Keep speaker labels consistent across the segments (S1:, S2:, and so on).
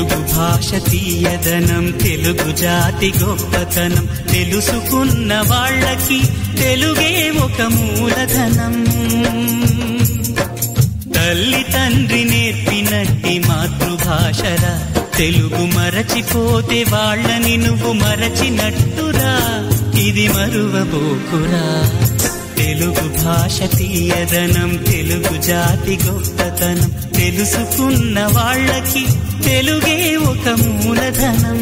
S1: తెలుగు భాష తీయదనం తెలుగు జాతి గొప్పతనం తెలుసుకున్న వాళ్ళకి తెలుగే ఒక మూలధనం తల్లి తండ్రి నేర్పినట్టి మాతృభాషరా తెలుగు మరచిపోతే వాళ్ళని నువ్వు మరచినట్టురా ఇది మరువబోకురా తెలుగు భాష తీయదనం తెలుగు జాతి గొప్పతనం తెలుసుకున్న వాళ్ళకి తెలుగే ఒక మూలధనం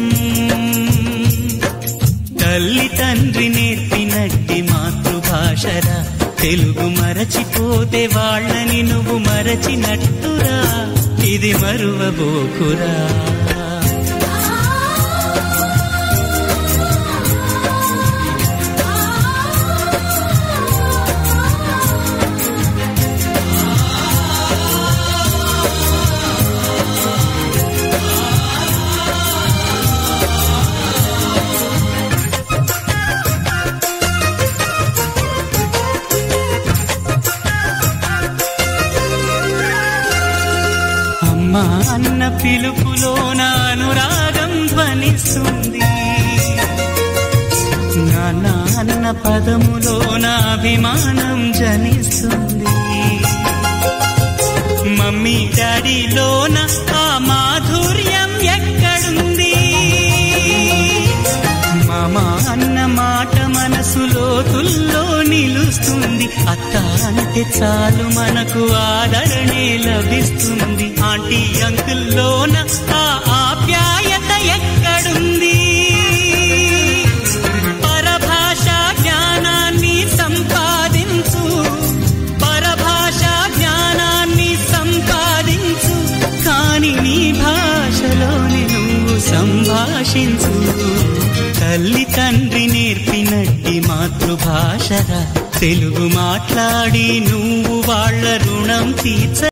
S1: తల్లి తండ్రి నేర్పినట్టి మాతృభాషరా తెలుగు మరచిపోతే వాళ్ళని నువ్వు మరచినట్టురా ఇది మరువబోకురా అమ్మా అన్న పిలుపులో నా అనురాగం ధ్వనిస్తుంది నాన్న అన్న పదములో నా అభిమానం జనిస్తుంది మమ్మీ డాడీలోన ఆ మాధుర్యం ఎక్కడుంది మామ అన్న మాట మనసులో తుల్లో నిలుస్తుంది అత్త అంటే చాలు మనకు ఆదరణే లభిస్తుంది ఆంటీ అంకుల్లోన ఆ ఆప్యాయత ఎక్కడుంది పరభాష జ్ఞానాన్ని సంపాదించు పరభాష జ్ఞానాన్ని సంపాదించు కాని నీ భాషలోని నువ్వు సంభాషించు తల్లి తండ్రి నేర్పినట్టి మాతృభాషరా తెలుగు మాట్లాడి నువ్వు వాళ్ళ రుణం తీర్చ